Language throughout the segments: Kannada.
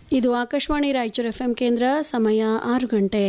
ಇದು ಆಕಾಶವಾಣಿ ರಾಯಚೂರು ಎಫ್ ಕೇಂದ್ರ ಸಮಯ ಆರು ಗಂಟೆ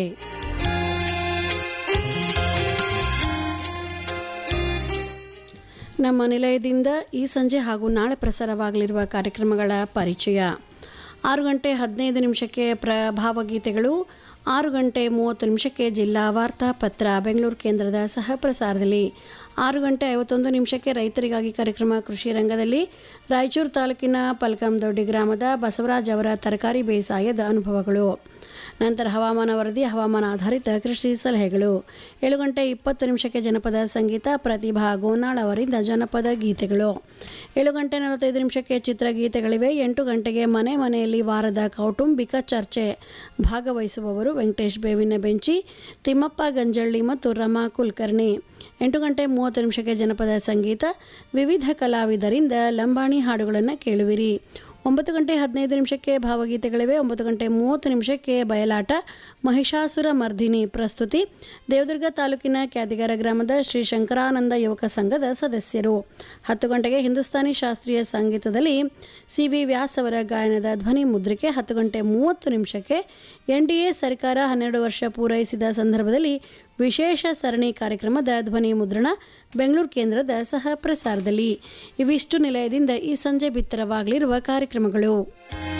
ನಮ್ಮ ನಿಲಯದಿಂದ ಈ ಸಂಜೆ ಹಾಗೂ ನಾಳೆ ಪ್ರಸಾರವಾಗಲಿರುವ ಕಾರ್ಯಕ್ರಮಗಳ ಪರಿಚಯ ಆರು ಗಂಟೆ ಹದಿನೈದು ನಿಮಿಷಕ್ಕೆ ಪ್ರಭಾವಗೀತೆಗಳು ಆರು ಗಂಟೆ ಮೂವತ್ತು ನಿಮಿಷಕ್ಕೆ ಜಿಲ್ಲಾ ವಾರ್ತಾ ಪತ್ರ ಬೆಂಗಳೂರು ಕೇಂದ್ರದ ಸಹ ಪ್ರಸಾರದಲ್ಲಿ ಆರು ಗಂಟೆ ಐವತ್ತೊಂದು ನಿಮಿಷಕ್ಕೆ ರೈತರಿಗಾಗಿ ಕಾರ್ಯಕ್ರಮ ಕೃಷಿ ರಂಗದಲ್ಲಿ ರಾಯಚೂರು ತಾಲೂಕಿನ ಪಲ್ಕಂದೊಡ್ಡಿ ಗ್ರಾಮದ ಬಸವರಾಜ್ ಅವರ ತರಕಾರಿ ಬೇಸಾಯದ ಅನುಭವಗಳು ನಂತರ ಹವಾಮಾನ ವರದಿ ಹವಾಮಾನ ಆಧಾರಿತ ಕೃಷಿ ಸಲಹೆಗಳು ಏಳು ಗಂಟೆ ಇಪ್ಪತ್ತು ನಿಮಿಷಕ್ಕೆ ಜನಪದ ಸಂಗೀತ ಪ್ರತಿಭಾ ಗೋನಾಳ್ ಅವರಿಂದ ಜನಪದ ಗೀತೆಗಳು ಏಳು ಗಂಟೆ ನಲವತ್ತೈದು ನಿಮಿಷಕ್ಕೆ ಚಿತ್ರಗೀತೆಗಳಿವೆ ಎಂಟು ಗಂಟೆಗೆ ಮನೆ ಮನೆಯಲ್ಲಿ ವಾರದ ಕೌಟುಂಬಿಕ ಚರ್ಚೆ ಭಾಗವಹಿಸುವವರು ವೆಂಕಟೇಶ್ ಬೇವಿನ ಬೆಂಚಿ ತಿಮ್ಮಪ್ಪ ಗಂಜಳ್ಳಿ ಮತ್ತು ರಮಾ ಕುಲಕರ್ಣಿ ಎಂಟು ಗಂಟೆ ಮೂವತ್ತು ನಿಮಿಷಕ್ಕೆ ಜನಪದ ಸಂಗೀತ ವಿವಿಧ ಕಲಾವಿದರಿಂದ ಲಂಬಾಣಿ ಹಾಡುಗಳನ್ನು ಕೇಳುವಿರಿ ಒಂಬತ್ತು ಗಂಟೆ ಹದಿನೈದು ನಿಮಿಷಕ್ಕೆ ಭಾವಗೀತೆಗಳಿವೆ ಒಂಬತ್ತು ಗಂಟೆ ಮೂವತ್ತು ನಿಮಿಷಕ್ಕೆ ಬಯಲಾಟ ಮಹಿಷಾಸುರ ಮರ್ದಿನಿ ಪ್ರಸ್ತುತಿ ದೇವದುರ್ಗ ತಾಲೂಕಿನ ಕ್ಯಾದಿಗಾರ ಗ್ರಾಮದ ಶ್ರೀ ಶಂಕರಾನಂದ ಯುವಕ ಸಂಘದ ಸದಸ್ಯರು ಹತ್ತು ಗಂಟೆಗೆ ಹಿಂದೂಸ್ತಾನಿ ಶಾಸ್ತ್ರೀಯ ಸಂಗೀತದಲ್ಲಿ ಸಿ ವಿ ವ್ಯಾಸ್ ಅವರ ಗಾಯನದ ಧ್ವನಿ ಮುದ್ರಿಕೆ ಹತ್ತು ಗಂಟೆ ಮೂವತ್ತು ನಿಮಿಷಕ್ಕೆ ಎನ್ ಡಿ ಎ ಸರ್ಕಾರ ಹನ್ನೆರಡು ವರ್ಷ ಪೂರೈಸಿದ ಸಂದರ್ಭದಲ್ಲಿ ವಿಶೇಷ ಸರಣಿ ಕಾರ್ಯಕ್ರಮದ ಧ್ವನಿ ಮುದ್ರಣ ಬೆಂಗಳೂರು ಕೇಂದ್ರದ ಸಹ ಪ್ರಸಾರದಲ್ಲಿ ಇವಿಷ್ಟು ನಿಲಯದಿಂದ ಈ ಸಂಜೆ ಬಿತ್ತರವಾಗಲಿರುವ ಕಾರ್ಯಕ್ರಮಗಳು